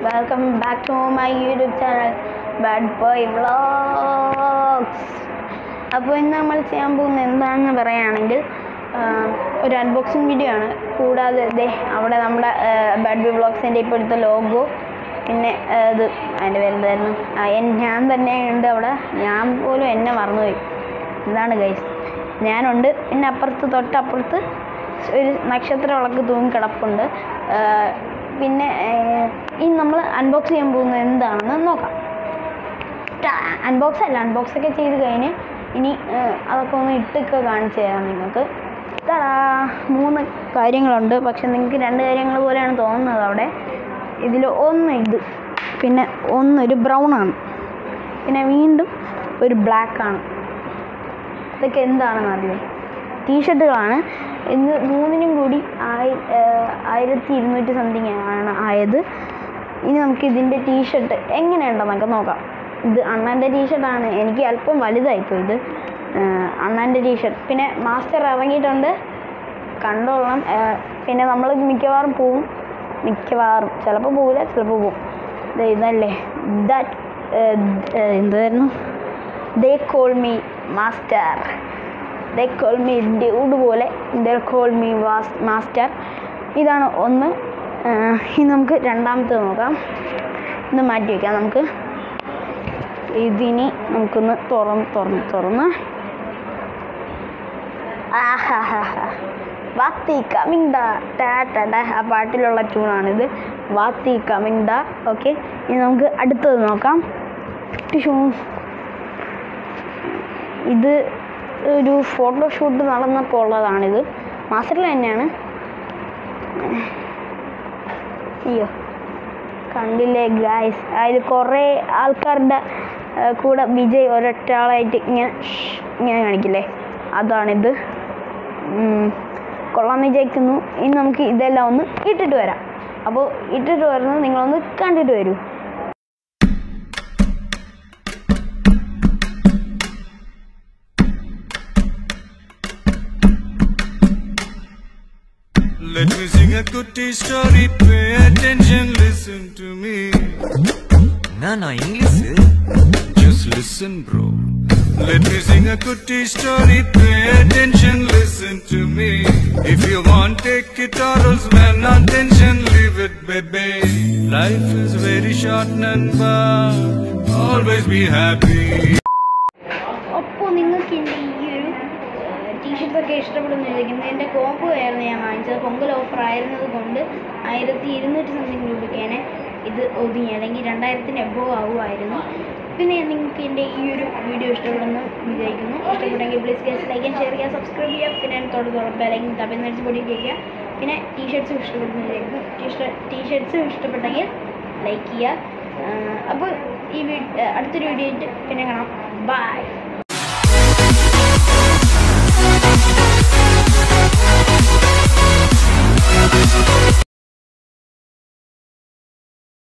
Welcome back to my YouTube channel bad boy vlogs അപ്പോൾ ഇന്ന് നമ്മൾ ചെയ്യാൻ പോകുന്നത് എന്താണെന്ന് പറയുകയാണെങ്കിൽ ആ, ഒരു അൺബോക്സിങ് വീഡിയോ ആണ് കൂടാതെ ദേ അവിടെ നമ്മുടെ ബാഡ് ബോയ് വ്ളോഗ്സിൻ്റെ ഇപ്പോഴത്തെ ലോഗോ പിന്നെ ആ, ഇത് അതിൻ്റെ പേരെന്തായിരുന്നു ആ, എൻ- ഞാൻ തന്നെ ഉണ്ട് അവിടെ ഞാൻ പോലും എന്നെ മറന്നുപോയി ഇതാണ് ഗൈസ് ഞാനുണ്ട് പിന്നെ അപ്പുറത്ത് തൊട്ടപ്പുറത്ത് ഒരു നക്ഷത്ര വിളക്ക് തൂങ്ങി കിടപ്പുണ്ട് ആ, പിന്നെ ആ, ഇനി നമ്മൾ അൺബോക്സ് ചെയ്യാൻ പോകുന്നത് എന്താണെന്ന് നോക്കാം അൺബോക്സ് അല്ല അൺബോക്സ് ഒക്കെ ചെയ്ത് കഴിഞ്ഞ് ഇനി ആ, അതൊക്കെ ഒന്ന് ഇട്ടൊക്കെ കാണിച്ചു തരാം നിങ്ങൾക്ക് തടാ മൂന്ന് കാര്യങ്ങളുണ്ട് പക്ഷെ നിങ്ങൾക്ക് രണ്ട് കാര്യങ്ങൾ പോലെയാണ് തോന്നുന്നത് അവിടെ ഇതിൽ ഒന്ന് ഇത് പിന്നെ ഒന്നൊരു ബ്രൗൺ ആണ് പിന്നെ വീണ്ടും ഒരു ബ്ലാക്ക് ആണ് ഇതൊക്കെ എന്താണെന്ന് അറിയാം ടീഷർട്ടുകളാണ് ഇത് മൂന്നിനും കൂടി ആയി ഏഹ് ആയിരത്തി ഇരുന്നൂറ്റി സംതിങ് ആണ് ആയത് ഇനി നമുക്ക് ഇതിൻ്റെ ടീഷർട്ട് എങ്ങനെയുണ്ടെന്നൊക്കെ നോക്കാം ഇത് അണ്ണൻ്റെ ടീഷർട്ടാണ് എനിക്ക് അല്പം വലുതായിപ്പോയി ഇത് ഏഹ് അണ്ണൻ്റെ ടീഷർട്ട് പിന്നെ മാസ്റ്റർ ഇറങ്ങിയിട്ടുണ്ട് കണ്ടോളണം ഏഹ് പിന്നെ നമ്മൾ മിക്കവാറും പോവും മിക്കവാറും ചിലപ്പോൾ പോവില്ല ചിലപ്പോൾ പോവും ദേ ഇതല്ലേ ദാറ്റ് എന്തായിരുന്നു they call me master they call me dude പോലെ they call me was master ഇതാണ് ഒന്ന് ആഹ് ഇനി നമുക്ക് രണ്ടാമത്തെ നോക്കാം ഇത് മാറ്റി വയ്ക്കാം നമുക്ക് ഇതിനി നമുക്കൊന്ന് തുറന്ന് തുറന്ന് തുറന്ന് വാത്തി കമ്മിങ് ഡാ ടാ ടാ ടാ ആ പാട്ടിലുള്ള ട്യൂണാണിത് വാത്തി കമ്മിങ് ഡാ ഓക്കെ ഇനി നമുക്ക് അടുത്തത് നോക്കാം ടിഷൂ ഇത് ഒരു ഫോട്ടോഷൂട്ട് നടന്നപ്പോൾ ഉള്ളതാണിത് മാസ്റ്ററിൽ തന്നെയാണ് അയ്യോ കണ്ടില്ലേ ഗായ്സ് അതിൽ കുറേ ആൾക്കാരുടെ ആ, കൂടെ വിജയ് ഒരൊറ്റാളായിട്ട് ഇങ്ങനെ ഷ് ഇങ്ങനെ കാണിക്കില്ലേ അതാണിത് ഉം, കൊള്ളാമെന്ന് വിചാരിക്കുന്നു ഇനി നമുക്ക് ഇതെല്ലാം ഒന്ന് ഇട്ടിട്ട് വരാം അപ്പോൾ ഇട്ടിട്ട് വരുന്നത് നിങ്ങളൊന്ന് കണ്ടിട്ട് വരൂ Let me sing a goody story, pay attention, listen to me. நானா English Just listen, bro. Let me sing a goody story, pay attention, listen to me. If you want, take it or else, man, attention, leave it, baby. Life is very short, Nanba. Always be happy. അപ്പോൾ നിങ്ങൾക്ക് എൻ്റെ ഈ ഒരു ടീഷർട്ടൊക്കെ ഇഷ്ടപ്പെടുന്നു ചോദിക്കുന്നത് എൻ്റെ combo ആയിരുന്നു ഞാൻ വാങ്ങിച്ചത് പൊങ്കൽ ഓഫർ ആയിരുന്നത് കൊണ്ട് ആയിരത്തി ഇരുന്നൂറ്റി സംതിങ് രൂപയ്ക്കാണ് ഇത് ഒതുങ്ങി അല്ലെങ്കിൽ രണ്ടായിരത്തിന് എബോവ് ആവുമായിരുന്നു പിന്നെ നിങ്ങൾക്ക് എൻ്റെ ഈ ഒരു വീഡിയോ ഇഷ്ടപ്പെടുന്നു വിചാരിക്കുന്നു ഇഷ്ടപ്പെട്ടെങ്കിൽ പ്ലീസ് കേസ് ലൈക്ക് ആൻഡ് ഷെയർ ചെയ്യുക സബ്സ്ക്രൈബ് ചെയ്യുക പിന്നെ തൊട്ട് തുറപ്പ് അല്ലെങ്കിൽ തമിഴ്നാട് പൊടി കേൾക്കുക പിന്നെ ടീഷർട്ട്സും ഇഷ്ടപ്പെടുന്നു വിചാരിക്കുന്നു ടീഷർട്ട് ടീഷർട്ട്സും ഇഷ്ടപ്പെട്ടെങ്കിൽ ലൈക്ക് ചെയ്യുക അപ്പോൾ ഈ വീ അടുത്തൊരു വീഡിയോ ആയിട്ട് പിന്നെ കാണാം ബൈ